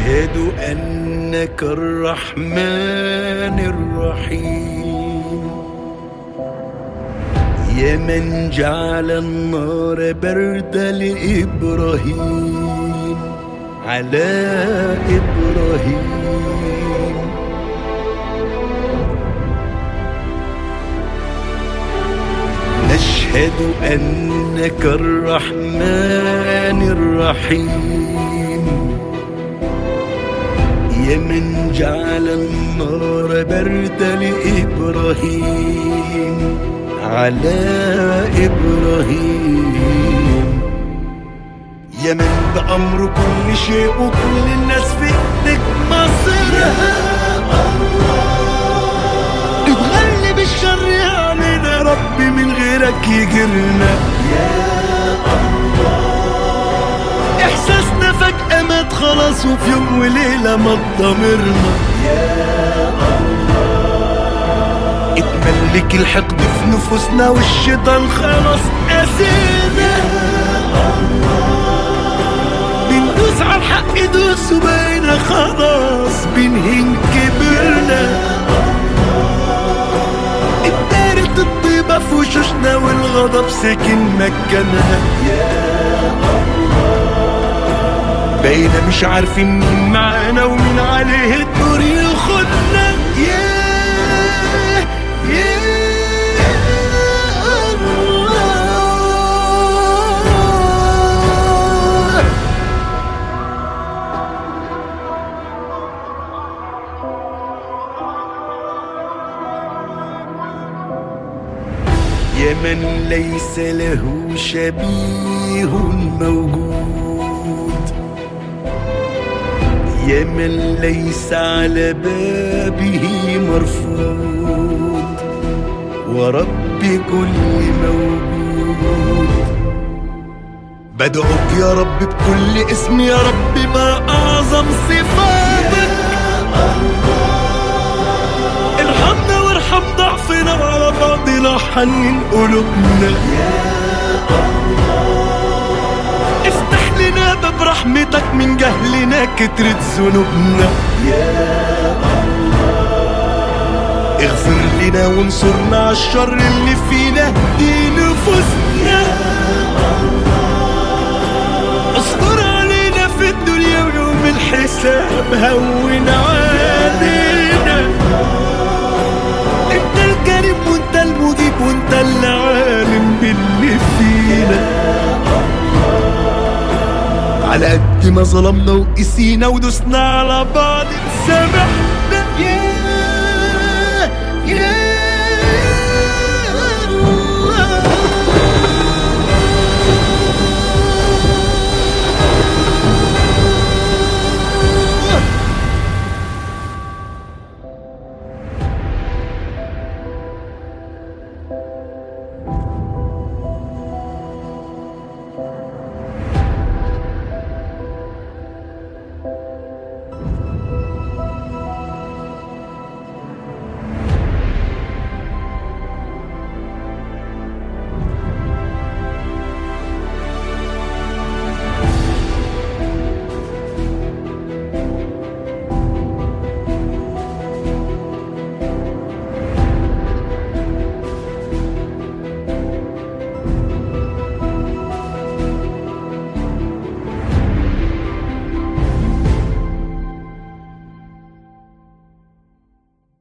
أشهد أنك الرحمن الرحيم يا من جعل النار برد لإبراهيم على إبراهيم نشهد أنك الرحمن الرحيم يا من جعل النار برد لإبراهيم على إبراهيم يا من بأمر كل شيء وكل الناس في إيدك مصيرها تغلب الشر علينا يا ربي من غيرك يجرنا احساسنا فجأة مات خلاص وفي يوم وليلة ما ضمرنا اتملك الحقد في نفوسنا والشيطان خلاص قاسينا بندوس على الحق دوس وبقينا خلاص بنهين كبرنا اتدارت الطيبة في وشوشنا والغضب سكن مكانها بقينا مش عارفين مين معانا ومين عليه الدور ياخدنا ياه ياه الله يا من ليس له شبيه موجود يا من ليس على بابه مرفوض ورب كل موجود بدعوك يا رب بكل اسم يا رب ما أعظم صفاتك ارحمنا وارحم ضعفنا وعلى بعضنا حنن قلوبنا افتح لنا باب رحمتك من جهلنا كترت ذنوبنا اغفر لنا وانصرنا على الشر اللي فينا دي نفوسنا استر علينا في الدنيا ويوم الحساب هون علينا انت الكريم وانت المجيب وانت العالم باللي فينا على قد ما ظلمنا وقسينا ودوسنا على بعض سامحنا